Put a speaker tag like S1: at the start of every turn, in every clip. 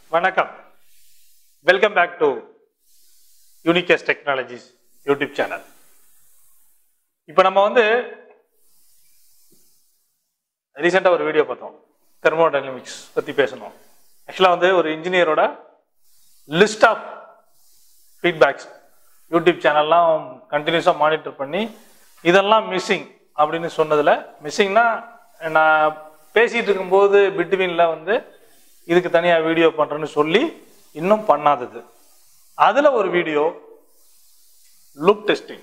S1: வணக்கம் welcome back to Unicase Technologies YouTube channel இப்போ நம்ம வந்து ரீசெண்டாக ஒரு வீடியோ பார்த்தோம் தெர்மோடைனமிக்ஸ் பற்றி பேசணும் ஆக்சுவலாக வந்து ஒரு இன்ஜினியரோட லிஸ்ட் ஆஃப் ஃபீட்பேக்ஸ் யூடியூப் சேனல்லாம் கண்டினியூஸாக மானிட்டர் பண்ணி இதெல்லாம் மிஸ்ஸிங் அப்படின்னு சொன்னதில் மிஸ்ஸிங்னா நான் பேசிகிட்டு இருக்கும்போது பிட்வீனில் வந்து இதுக்கு தனியாக வீடியோ பண்ணுறேன்னு சொல்லி இன்னும் பண்ணாதது அதில் ஒரு வீடியோ லுக் டெஸ்டிங்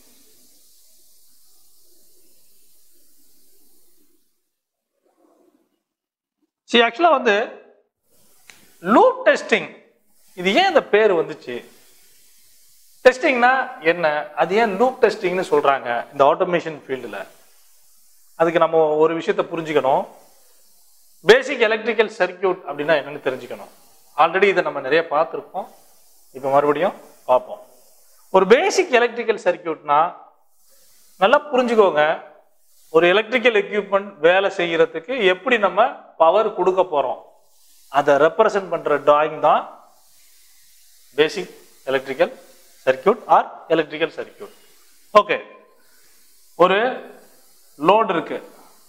S1: சி ஆக்சுவலாக வந்து லூப் டெஸ்டிங் இது ஏன் இந்த பேர் வந்துச்சு டெஸ்டிங்னா என்ன அது ஏன் லூப் டெஸ்டிங்னு சொல்றாங்க இந்த ஆட்டோமேஷன் ஃபீல்டில் அதுக்கு நம்ம ஒரு விஷயத்த புரிஞ்சுக்கணும் பேசிக் எலக்ட்ரிக்கல் சர்க்கியூட் அப்படின்னா என்னன்னு தெரிஞ்சுக்கணும் ஆல்ரெடி இதை நம்ம நிறைய பார்த்துருப்போம் இப்போ மறுபடியும் பார்ப்போம் ஒரு பேசிக் எலக்ட்ரிக்கல் சர்க்கியூட்னா நல்லா புரிஞ்சுக்கோங்க ஒரு எலக்ட்ரிக்கல் எக்யூப்மெண்ட் வேலை செய்யறதுக்கு எப்படி நம்ம பவர் கொடுக்க போறோம் அதை ரெப்ரசன்ட் பண்ற டிராயிங் தான் basic electrical circuit or electrical circuit okay ஒரு லோட் இருக்கு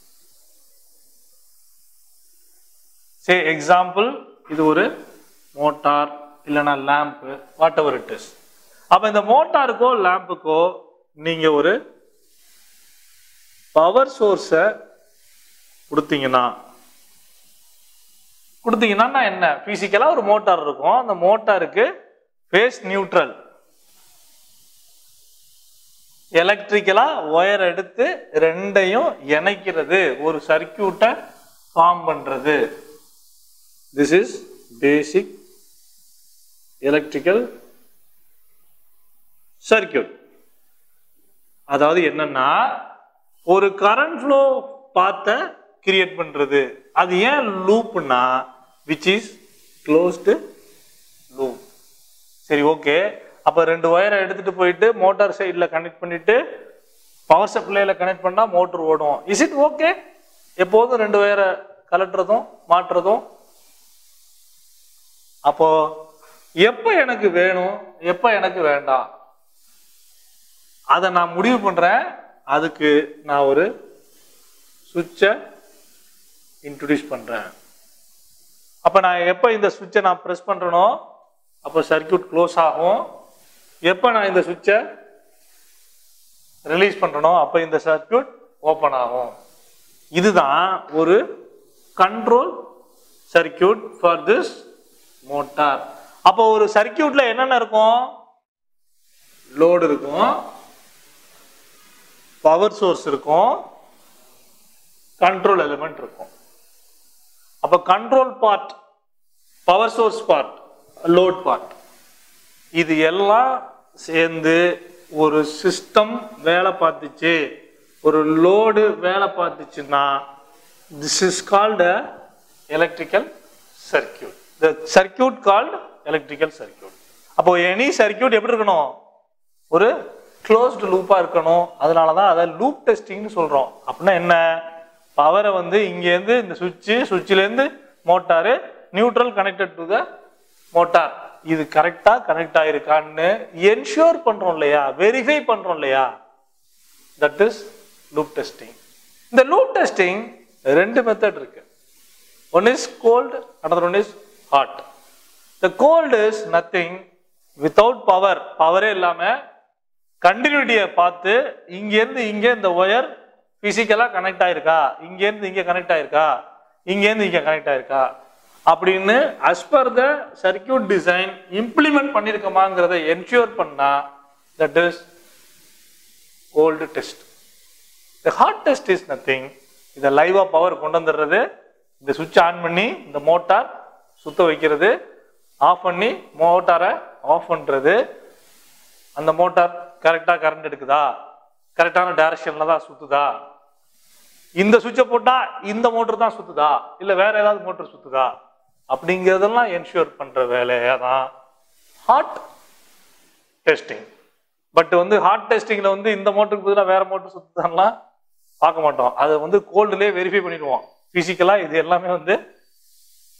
S1: சே எக்ஸாம்பிள் இது ஒரு மோட்டார் இல்லைன்னா lamp whatever it is அப்ப இந்த மோட்டாருக்கோ லேம்புக்கோ நீங்க ஒரு பவர் சோர்ஸை கொடுத்தீங்கன்னா கொடுத்தீங்கன்னா என்ன பிசிக்கலா ஒரு மோட்டார் இருக்கும் அந்த மோட்டாருக்கு ஃபேஸ் நியூட்ரல் எலக்ட்ரிக்கலா ஒயர் எடுத்து ரெண்டையும் இணைக்கிறது ஒரு சர்க்கியூட்டை ஃபார்ம் பண்றது this is basic electrical circuit அதாவது என்னன்னா ஒரு கரண்ட் ஃப்ளோ பார்த்த கிரியேட் பண்றது அது ஏன் லூப்னா விச் இஸ் க்ளோஸ்டு லூப் சரி ஓகே அப்ப ரெண்டு ஒயரை எடுத்துட்டு போயிட்டு மோட்டார் சைடில் கனெக்ட் பண்ணிட்டு பவர் சப்ளைல கனெக்ட் பண்ணா மோட்டர் ஓடும் இஸ் இட் ஓகே எப்போதும் ரெண்டு ஒயரை கலட்டுறதும் மாற்றுறதும் அப்போ எப்ப எனக்கு வேணும் எப்ப எனக்கு வேண்டாம் அதை நான் முடிவு பண்றேன் அதுக்கு நான் ஒரு சுவிட்சை இன்ட்ரடியூஸ் பண்றேன் அப்ப நான் எப்ப இந்த சுவிட்சை நான் ப்ரெஸ் பண்றேனோ அப்போ சர்க்கியூட் க்ளோஸ் ஆகும் எப்ப நான் இந்த சுவிட்சை ரிலீஸ் பண்றனோ அப்ப இந்த சர்க்கியூட் ஓபன் ஆகும் இதுதான் ஒரு control circuit for this motor அப்போ ஒரு சர்க்கியூட்ல என்னென்ன இருக்கும் லோடு இருக்கும் பவர் சோர்ஸ் இருக்கும் கண்ட்ரோல் எலிமெண்ட் இருக்கும் அப்ப control part power source part load part இது எல்லாம் சேர்ந்து ஒரு சிஸ்டம் வேலை பார்த்துச்சு ஒரு லோடு வேலை பார்த்துச்சுன்னா this is called electrical circuit the circuit called electrical circuit அப்போ எனி சர்க்கியூட் எப்படி இருக்கணும் ஒரு க்ளோஸ்டு லூப்பாக இருக்கணும் அதனால தான் அதை லூப் டெஸ்டிங்னு சொல்கிறோம் அப்படின்னா என்ன பவரை வந்து இங்கேருந்து இந்த சுவிட்சு சுவிட்சிலேருந்து motor neutral connected to the motor இது கரெக்டாக கனெக்ட் ஆயிருக்கான்னு என்ஷூர் பண்ணுறோம் இல்லையா வெரிஃபை பண்ணுறோம் இல்லையா தட் இஸ் லூப் டெஸ்டிங் இந்த லூப் டெஸ்டிங் ரெண்டு மெத்தட் இருக்கு one is cold another one is hot the cold is nothing without power பவரே இல்லாமல் கண்டினியூட்டியை பார்த்து இங்கேருந்து இங்கே இந்த ஒயர் ஃபிசிக்கலாக கனெக்ட் ஆயிருக்கா இங்கேருந்து இங்கே கனெக்ட் ஆயிருக்கா இங்கேருந்து இங்கே கனெக்ட் ஆயிருக்கா அப்படின்னு as per the circuit design implement பண்ணியிருக்கோமாங்கிறத என்ஷூர் பண்ணா that is cold test the hot test is nothing இதை லைவா பவர் கொண்டு வந்துடுறது இந்த சுவிட்ச் ஆன் பண்ணி இந்த மோட்டார் சுத்த வைக்கிறது ஆஃப் பண்ணி மோட்டாரை ஆஃப் பண்றது அந்த மோட்டார் கரெக்டா கரண்ட் எடுக்குதா கரெக்டான டைரக்ஷன்ல தான் சுத்துதா இந்த சுவிட்சை போட்டா இந்த மோட்டர் தான் சுத்துதா இல்ல வேற ஏதாவது மோட்டர் சுத்துதா அப்படிங்கிறதெல்லாம் என்ஷூர் பண்ற வேலையா தான் ஹாட் டெஸ்டிங் பட் வந்து ஹாட் டெஸ்டிங்ல வந்து இந்த மோட்டருக்கு பதிலாக வேற மோட்டர் சுத்துதான்லாம் பார்க்க மாட்டோம் அதை வந்து கோல்டுலேயே வெரிஃபை பண்ணிடுவோம் பிசிக்கலா இது எல்லாமே வந்து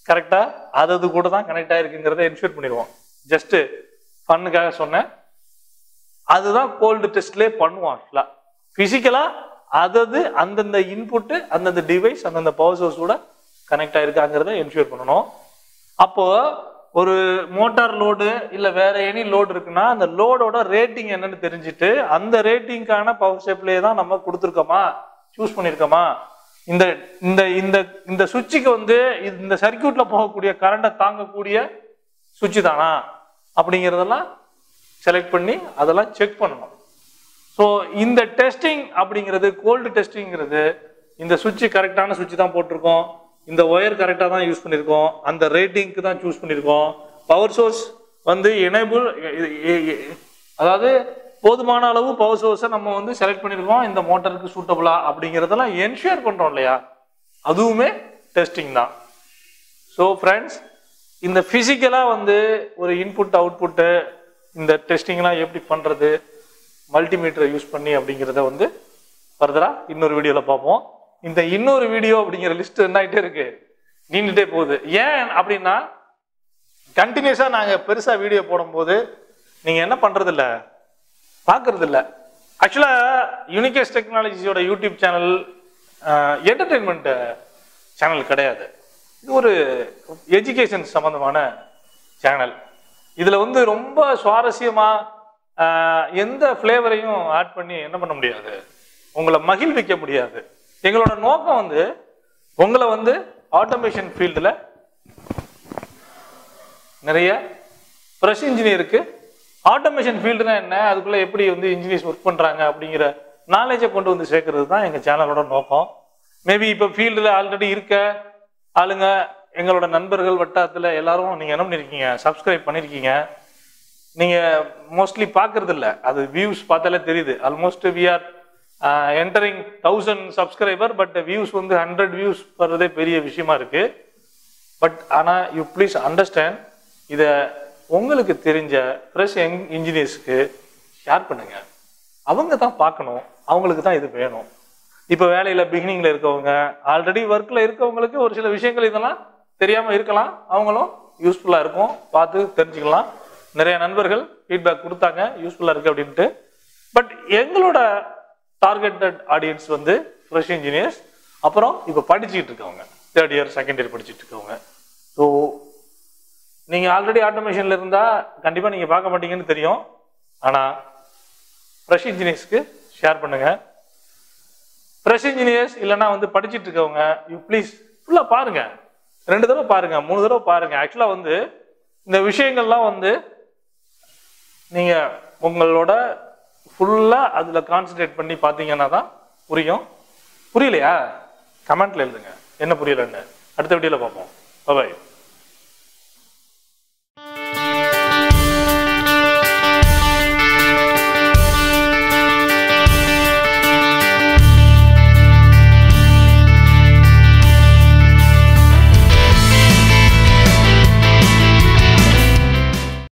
S1: கரெக்டா அது அது கூட தான் கனெக்ட் ஆயிருக்குங்கிறத என்ஷூர் பண்ணிடுவோம் ஜஸ்ட் ஃபன்னுக்காக சொன்னேன் அதுதான் கோல்டு டெஸ்ட்லேயே பண்ணுவோம் ஆக்சுவலாக ஃபிசிக்கலாக அதது அந்தந்த இன்புட்டு அந்தந்த டிவைஸ் அந்தந்த பவர் சோர்ஸோட கனெக்ட் ஆயிருக்காங்கிறத என்ஷூர் பண்ணணும் அப்போ ஒரு மோட்டார் லோடு இல்லை வேற எனி லோடு இருக்குன்னா அந்த லோடோட ரேட்டிங் என்னன்னு தெரிஞ்சுட்டு அந்த ரேட்டிங்கான பவர் ஷேப்லேயே தான் நம்ம கொடுத்துருக்கோமா சூஸ் பண்ணியிருக்கோமா இந்த இந்த இந்த இந்த சுவிட்சுக்கு வந்து இது- இந்த சர்க்கியூட்ல போகக்கூடிய கரண்டை தாங்கக்கூடிய சுவிட்ச் தானா அப்படிங்கிறதெல்லாம் செலக்ட் பண்ணி அதெல்லாம் செக் பண்ணணும் ஸோ இந்த டெஸ்டிங் அப்படிங்கிறது கோல்டு டெஸ்டிங்கிறது இந்த சுவிட்ச் கரெக்டான சுவிட்ச் தான் போட்டிருக்கோம் இந்த ஒயர் கரெக்டாக தான் யூஸ் பண்ணியிருக்கோம் அந்த ரேட்டிங்க்கு தான் சூஸ் பண்ணியிருக்கோம் பவர் சோர்ஸ் வந்து எனேபிள் அதாவது போதுமான அளவு பவர் சோர்ஸை நம்ம வந்து செலக்ட் பண்ணியிருக்கோம் இந்த மோட்டருக்கு சூட்டபுளா அப்படிங்கிறதெல்லாம் என்ஷூர் பண்ணுறோம் இல்லையா அதுவுமே டெஸ்டிங் தான் ஸோ ஃப்ரெண்ட்ஸ் இந்த ஃபிசிக்கலாக வந்து ஒரு இன்புட் அவுட்புட்டு இந்த டெஸ்டிங்லாம் எப்படி பண்ணுறது மல்டிமீட்டரை யூஸ் பண்ணி அப்படிங்கிறத வந்து ஃபர்தராக இன்னொரு வீடியோவில் பார்ப்போம் இந்த இன்னொரு வீடியோ அப்படிங்கிற லிஸ்ட் என்ன ஆகிட்டே இருக்கு நீண்டுட்டே போகுது ஏன் அப்படின்னா கண்டினியூஸாக நாங்கள் பெருசாக வீடியோ போடும்போது நீங்கள் என்ன பண்ணுறதில்ல பார்க்கறது இல்ல ஆக்சுவலாக யூனிகேஸ் டெக்னாலஜியோட யூடியூப் சேனல் என்டர்டெயின்மெண்ட் சேனல் கிடையாது இது ஒரு எஜுகேஷன் சம்பந்தமான சேனல் இதில் வந்து ரொம்ப சுவாரஸ்யமாக எந்த ஃப்ளேவரையும் ஆட் பண்ணி என்ன பண்ண முடியாது உங்களை மகிழ்விக்க முடியாது எங்களோட நோக்கம் வந்து உங்களை வந்து ஆட்டோமேஷன் ஃபீல்டில் நிறைய ஃப்ரெஷ் இன்ஜினியருக்கு ஆட்டோமேஷன் ஃபீல்டுனா என்ன அதுக்குள்ள எப்படி வந்து இன்ஜினியர்ஸ் ஒர்க் பண்றாங்க அப்படிங்கிற நாலேஜை கொண்டு வந்து சேர்க்கறது தான் எங்க சேனலோட நோக்கம் மேபி இப்போ ஃபீல்டில் ஆல்ரெடி இருக்க ஆளுங்க எங்களோட நண்பர்கள் வட்டாரத்தில் எல்லாரும் நீங்க என்ன பண்ணிருக்கீங்க சப்ஸ்கிரைப் பண்ணிருக்கீங்க நீங்க மோஸ்ட்லி பார்க்கறது இல்ல அது வியூஸ் பார்த்தாலே தெரியுது almost we are entering thousand subscriber but views வந்து ஹண்ட்ரட் வியூஸ் வர்றதே பெரிய விஷயமா இருக்கு பட் ஆனால் யூ ப்ளீஸ் அண்டர்ஸ்டாண்ட் இதை உங்களுக்கு தெரிஞ்ச ஃப்ரெஷ் யங் இன்ஜினியர்ஸ்க்கு ஷேர் பண்ணுங்க அவங்க தான் பார்க்கணும் அவங்களுக்கு தான் இது வேணும் இப்போ வேலையில் பிகினிங்கில் இருக்கவங்க ஆல்ரெடி ஒர்க்கில் இருக்கவங்களுக்கு ஒரு சில விஷயங்கள் இதெல்லாம் தெரியாமல் இருக்கலாம் அவங்களும் யூஸ்ஃபுல்லாக இருக்கும் பார்த்து தெரிஞ்சுக்கலாம் நிறைய நண்பர்கள் ஃபீட்பேக் கொடுத்தாங்க யூஸ்ஃபுல்லாக இருக்கு அப்படின்ட்டு பட் எங்களோட டார்கெட்டட் ஆடியன்ஸ் வந்து ஃப்ரெஷ் இன்ஜினியர்ஸ் அப்புறம் இப்போ படிச்சுக்கிட்டு இருக்கவங்க தேர்ட் இயர் செகண்ட் இயர் படிச்சுட்டு இருக்கவங்க ஸோ நீங்கள் ஆல்ரெடி ஆட்டோமேஷனில் இருந்தால் கண்டிப்பாக நீங்கள் பார்க்க மாட்டீங்கன்னு தெரியும் ஆனால் ஃப்ரெஷ் இன்ஜினியர்ஸ்க்கு ஷேர் பண்ணுங்க ஃப்ரெஷ் இன்ஜினியர்ஸ் இல்லைன்னா வந்து படிச்சுட்டு இருக்கவங்க யூ ப்ளீஸ் ஃபுல்லாக பாருங்க ரெண்டு தடவை பாருங்க மூணு தடவை பாருங்க ஆக்சுவலாக வந்து இந்த விஷயங்கள்லாம் வந்து நீங்கள் உங்களோட ஃபுல்லாக அதில் கான்சென்ட்ரேட் பண்ணி பார்த்தீங்கன்னா தான் புரியும் புரியலையா கமெண்ட்ல எழுதுங்க என்ன புரியலன்னு அடுத்த வீடியோவில் பார்ப்போம் பாய்